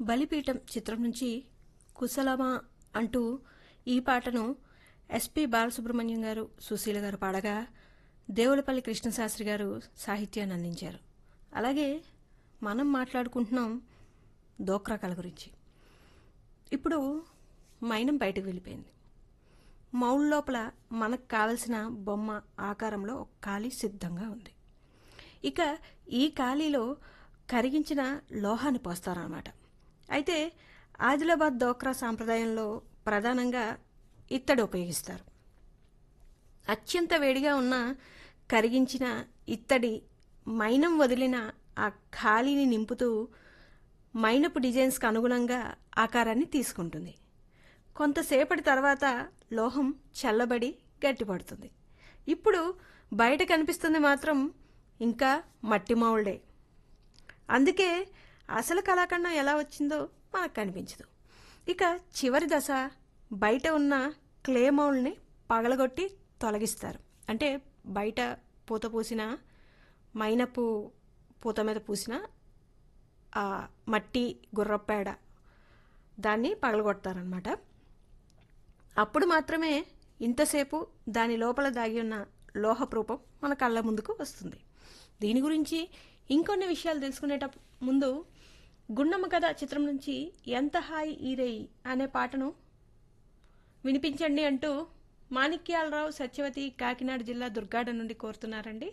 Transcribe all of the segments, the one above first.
బలిపీఠం చిత్రం నుంచి కుశలమా అంటూ ఈ పాటను ఎస్పి బాలసుబ్రహ్మణ్యం గారు సుశీల గారు పాడగా దేవులపల్లి కృష్ణశాస్త్రి గారు సాహిత్యాన్ని అందించారు అలాగే మనం మాట్లాడుకుంటున్నాం డోక్రా కళ గురించి ఇప్పుడు మైనం బయటకు వెళ్ళిపోయింది మౌల్ లోపల మనకు కావలసిన బొమ్మ ఆకారంలో ఒక ఖాళీ సిద్ధంగా ఉంది ఇక ఈ ఖాళీలో కరిగించిన లోహాన్ని పోస్తారన్నమాట అయితే ఆదిలాబాద్ డోక్రా సాంప్రదాయంలో ప్రధానంగా ఇత్తడి ఉపయోగిస్తారు అత్యంత వేడిగా ఉన్న కరిగించిన ఇత్తడి మైనం వదిలిన ఆ ఖాళీని నింపుతూ మైనపు డిజైన్స్కి అనుగుణంగా ఆకారాన్ని తీసుకుంటుంది కొంతసేపటి తర్వాత లోహం చల్లబడి గట్టిపడుతుంది ఇప్పుడు బయట కనిపిస్తుంది మాత్రం ఇంకా మట్టి మౌల్డే అందుకే అసలు కళాఖండం ఎలా వచ్చిందో మనకు కనిపించదు ఇక చివరి దశ బయట ఉన్న క్లే మౌల్డ్ని పగలగొట్టి తొలగిస్తారు అంటే బయట పూత పూసిన మైనపు పూత మీద పూసిన ఆ మట్టి గుర్రపేడ దాన్ని పగలగొడతారనమాట అప్పుడు మాత్రమే ఇంతసేపు దాని లోపల దాగి ఉన్న లోహపు రూపం మన కళ్ళ ముందుకు వస్తుంది దీని గురించి ఇంకొన్ని విషయాలు తెలుసుకునేట ముందు గుండమ్మ కథ చిత్రం నుంచి ఎంత హాయి ఈరేయి అనే పాటను వినిపించండి అంటూ మాణిక్యాలరావు సత్యవతి కాకినాడ జిల్లా దుర్గాడ నుండి కోరుతున్నారండి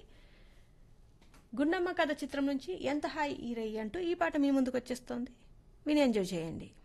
గుండమ్మ కథ చిత్రం నుంచి ఎంత హాయి ఈరేయి అంటూ ఈ పాట మీ ముందుకు వచ్చేస్తోంది విని ఎంజాయ్ చేయండి